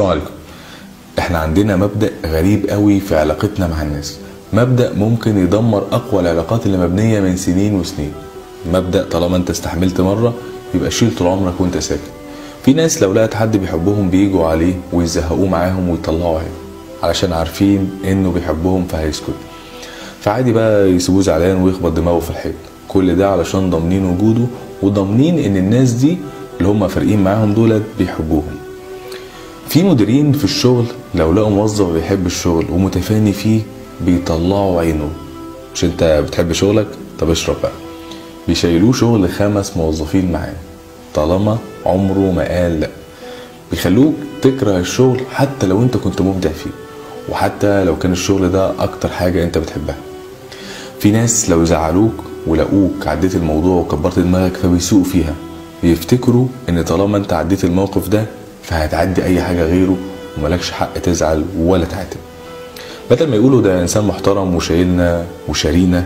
السلام عليكم احنا عندنا مبدأ غريب قوي في علاقتنا مع الناس مبدأ ممكن يدمر اقوى العلاقات اللي مبنية من سنين وسنين مبدأ طالما انت استحملت مرة يبقى شيل طول عمرك وانت ساكت في ناس لو لقت حد بيحبهم بيجوا عليه ويزهقوه معاهم ويطلعوا عينه علشان عارفين انه بيحبهم فهيسكت فعادي بقى يسيبوه زعلان ويخبط دماغه في الحيط كل ده علشان ضامنين وجوده وضامنين ان الناس دي اللي هم فارقين معاهم دولت بيحبوهم في مديرين في الشغل لو لقوا موظف بيحب الشغل ومتفاني فيه بيطلعوا عينه مش انت بتحب شغلك طب اشرب بقى بيشيلوه شغل خمس موظفين معاه طالما عمره ما قال لا بيخلوك تكره الشغل حتى لو انت كنت مبدع فيه وحتى لو كان الشغل ده اكتر حاجة انت بتحبها في ناس لو زعلوك ولقوك عديت الموضوع وكبرت دماغك فبيسوقوا فيها بيفتكروا ان طالما انت عديت الموقف ده فهتعدي اي حاجة غيره وملكش حق تزعل ولا تعاتب بدل ما يقولوا ده انسان محترم وشايلنا وشارينا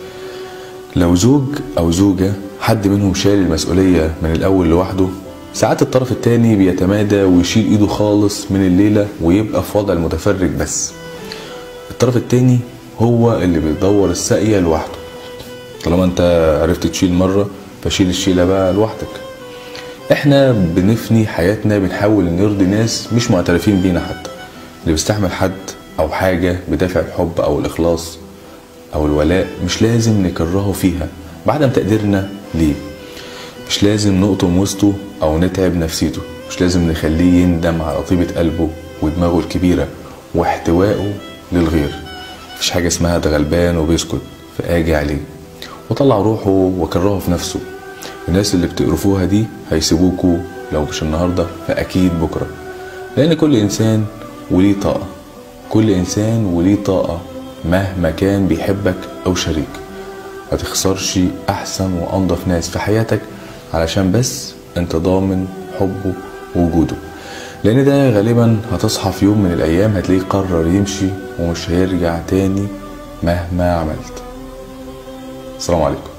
لو زوج او زوجة حد منهم شايل المسؤولية من الاول لوحده ساعات الطرف التاني بيتمادى ويشيل ايده خالص من الليلة ويبقى في وضع المتفرج بس الطرف التاني هو اللي بيدور الساقية لوحده طالما انت عرفت تشيل مرة فشيل الشيلة بقى لوحدك احنا بنفني حياتنا بنحاول نرضي ناس مش معترفين بينا حتى اللي بيستحمل حد او حاجة بدافع الحب او الاخلاص او الولاء مش لازم نكرهه فيها بعدم تقديرنا ليه مش لازم نقطم وسطه او نتعب نفسيته مش لازم نخليه يندم على طيبة قلبه ودماغه الكبيرة واحتوائه للغير مفيش حاجة اسمها ده غلبان وبيسكت فاجي عليه وطلع روحه وكرهه في نفسه الناس اللي بتقرفوها دي هيسيبوكوا لو مش النهارده فاكيد بكره لان كل انسان وليه طاقه كل انسان وليه طاقه مهما كان بيحبك او شريك ما تخسرش احسن وانضف ناس في حياتك علشان بس انت ضامن حبه ووجوده لان ده غالبا هتصحى في يوم من الايام هتلاقيه قرر يمشي ومش هيرجع تاني مهما عملت السلام عليكم